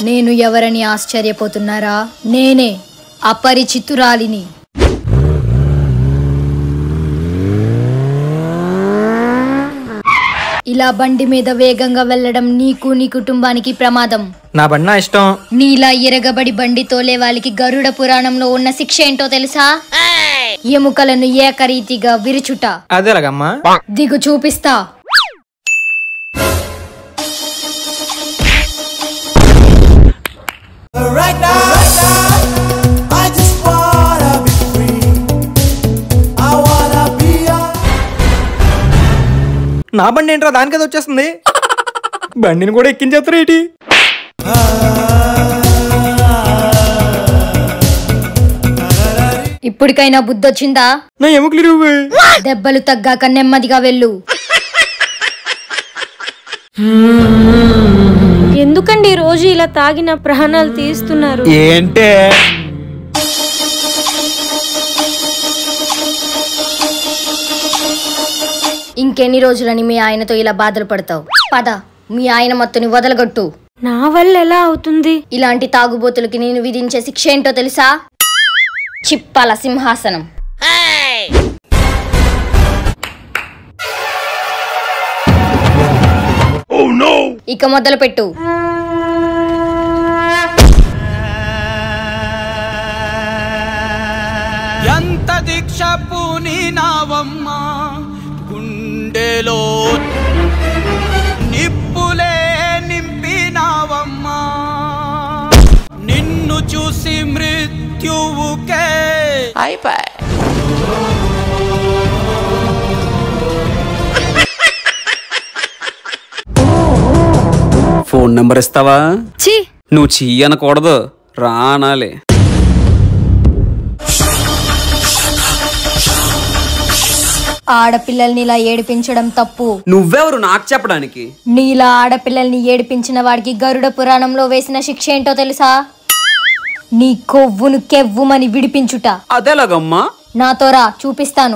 నేను ఎవరని ఆశ్చర్యపోతున్నారా నేనే అపరిచితురాలిని ఇలా బండి మీద వేగంగా వెళ్ళడం నీకు నీ కుటుంబానికి ప్రమాదం నా బండి నా ఇష్టం నీలా ఎరగబడి బండి తోలే వాళ్ళకి గరుడ పురాణంలో ఉన్న శిక్ష ఏంటో తెలుసా ఎముకలను ఏకరీతిగా విరుచుట అదే ఎలాగమ్మా దిగు చూపిస్తా Right now, right now, I just wanna be free. I wanna be a నా బండి ఏంట్రా దానికి అది వచ్చేస్తుంది బండిని కూడా ఎక్కించేస్తారు ఏంటి ఇప్పటికైనా బుద్ధొచ్చిందా నా ఎముకలు ఇరుగు దెబ్బలు తగ్గాక నెమ్మదిగా వెళ్ళు ఎందుకండి ఈ రోజు ఇలా తాగిన ప్రాణాలు తీస్తున్నారు ఏంటే ఇంకెన్ని రోజులని మీ ఆయనతో ఇలా బాధలు పడతావు పద మీ ఆయన మత్తుని వదలగొట్టు నా వల్ల ఎలా అవుతుంది ఇలాంటి తాగుబోతులకి నేను విధించే శిక్ష ఏంటో తెలుసా చిప్పాల సింహాసనం ఇక మొదలు పెట్టు ఎంత దీక్ష పూనినావమ్మా గుండెలో నిప్పులే నింపినావమ్మా నిన్ను చూసి మృత్యువుకే ఫోన్ నెంబర్ ఇస్తావా ఛీ నువ్వు చెయ్యి అనకూడదు రా అనాలి ఆడపిల్లల్ని ఇలా ఏడిపించడం తప్పు నువ్వెవరు నాకు చెప్పడానికి నీలా ఆడపిల్లల్ని ఏడిపించిన వాడికి గరుడ పురాణంలో వేసిన శిక్ష ఏంటో తెలుసా నీ కొవ్వును కెవ్వుమని విడిపించుట అదేలాగమ్మా నాతో రా చూపిస్తాను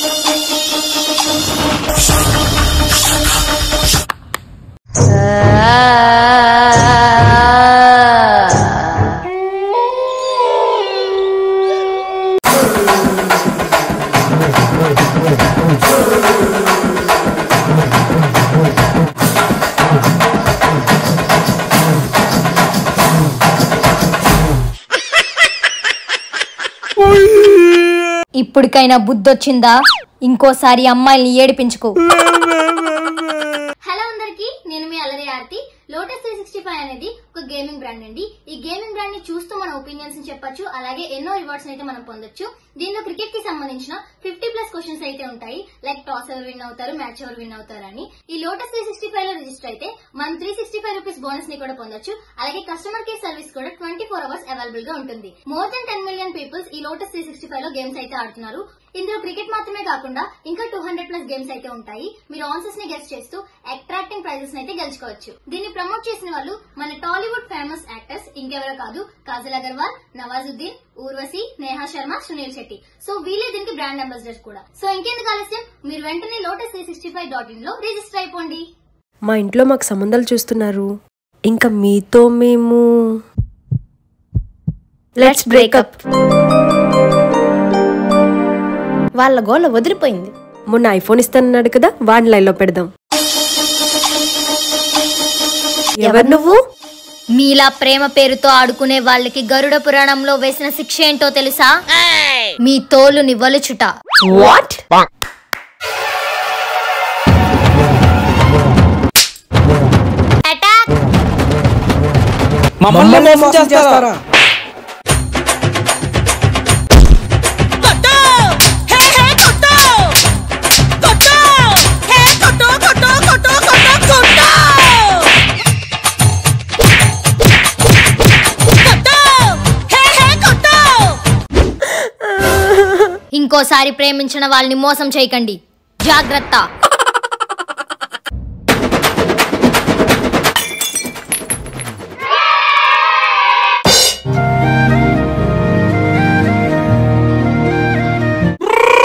ఇప్పటికైనా బుద్ధొచ్చిందా ఇంకోసారి అమ్మాయిల్ని ఏడిపించుకో హలో అందరికి నేను మీ అలరి Aarti Lotus three sixty five అనేది ఒక గేమింగ్ బ్రాండ్ అండి ఈ గేమింగ్ బ్రాండ్ ని చూస్తూ మన ఒపీనియన్స్ ని చెప్పొచ్చు అలాగే ఎన్నో రివార్డ్స్ అయితే మనం పొందొచ్చు దీనిలో క్రికెట్ కి సంబంధించిన ఫిఫ్టీ ప్లస్ క్వశ్చన్స్ అయితే ఉంటాయి లైక్ టాస్ ఎవరు విన్ అవుతారు మ్యాచ్ ఎవరు విన్ అవుతారు అని ఈ లోటస్ త్రీ సిక్స్టీ ఫైవ్ లో రిజిస్టర్ అయితే మనం three sixty five rupees bonus ని కూడా పొందొచ్చు అలాగే కస్టమర్ కేర్ సర్వీస్ కూడా ట్వంటీ ఫోర్ అవర్స్ అవైలబుల్ గా ఉంటుంది more than ten million peoples ఈ లోటస్ త్రీ సిక్స్టీ ఫైవ్ లో గేమ్స్ అయితే ఆడుతున్నారు ఇందులో క్రికెట్ మాత్రమే కాకుండా ఇంకా టూ హండ్రెడ్ ప్లస్ గేమ్స్ అయితే ఉంటాయి మీరు ఆన్సర్స్ ని గెస్ట్ చేస్తూ అట్రాక్టింగ్ ప్రైజెస్ అయితే గెలుచుకోవచ్చు దీన్ని ప్రమోట్ చేసిన వాళ్ళు మన టాలీవుడ్ ఫేమస్ యాక్టర్స్ ఇంకెవరో కాదు కాజల్ అగర్వాల్ నవాజుద్దీన్ ఊర్వశి నేహా శర్మ సునీల్ శెట్టి సో వీళ్ళే దీనికి బ్రాండ్ అంబాసిడర్స్ కూడా సో ఇంకెందుకు ఆలస్యం మీరు వెంటనే Lotus three sixty five dot in లో రిజిస్టర్ అయిపోండి మా ఇంట్లో మాకు సంబంధాలు చూస్తున్నారు ఇంకా మీతో మేము లెట్స్ బ్రేకప్ వాళ్ళ గోల వదిలిపోయింది మొన్న ఐఫోన్ ఇస్తానన్నాడు కదా వాడిని లైన్లో పెడదాం ఎవరు నువ్వు మీలా ప్రేమ పేరుతో ఆడుకునే వాళ్ళకి గరుడ పురాణంలో వేసిన శిక్ష ఏంటో తెలుసా మీ తోలుని వలుచుట వాట్ అటాక్ మమ్మల్ని మోసం చేస్తారా ఇంకోసారి ప్రేమించిన వాళ్ళని మోసం చేయకండి జాగ్రత్త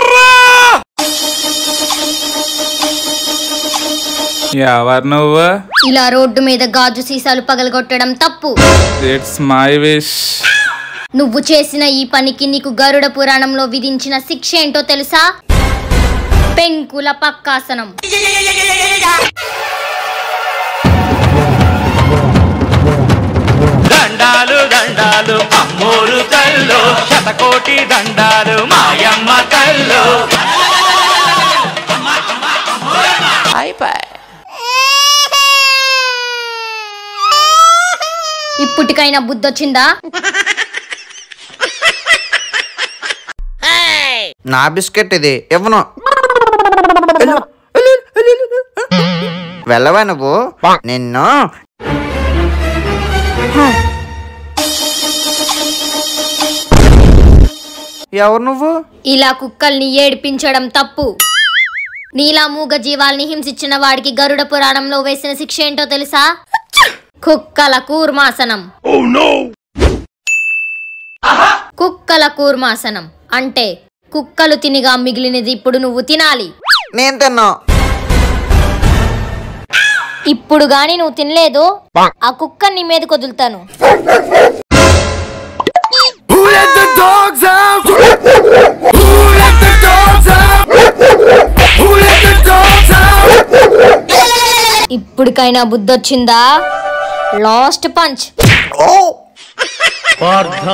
ఎవరు నువ్వు ఇలా రోడ్డు మీద గాజు సీసాలు పగలగొట్టడం తప్పు ఇట్స్ మై విష్ నువ్వు చేసిన ఈ పనికి నీకు గరుడ పురాణంలో విధించిన శిక్ష ఏంటో తెలుసా పెంకుల పక్కాసనం దండాలు దండాలు అమ్మోరు తల్లు శతకోటి దండాలు మాయమ్మ తల్లు ఇప్పటికైనా బుద్ధొచ్చిందా నా బిస్కెట్ ఇది ఇవ్వను వెళ్ళవా నువ్వు నిన్ను ఎవరు నువ్వు ఇలా కుక్కల్ని ఏడిపించడం తప్పు నీలా మూగ జీవాల్ని హింసించిన వాడికి గరుడ పురాణంలో వేసిన శిక్ష ఏంటో తెలుసా కుక్కల కూర్మాసనం కుక్కల కూర్మాసనం అంటే కుక్కలు తినిగా మిగిలినది ఇప్పుడు నువ్వు తినాలి నేను తిన్నా ఇప్పుడు గాని నువ్వు తినలేదు ఆ కుక్క నీ మీద కొదులుతాను ఇప్పటికైనా బుద్ధొచ్చిందా లాస్ట్ పంచ్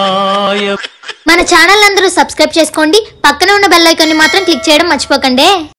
మన ఛానల్ అందరూ సబ్స్క్రైబ్ చేసుకోండి పక్కన ఉన్న బెల్ ఐకాన్ ని మాత్రం క్లిక్ చేయడం మర్చిపోకండి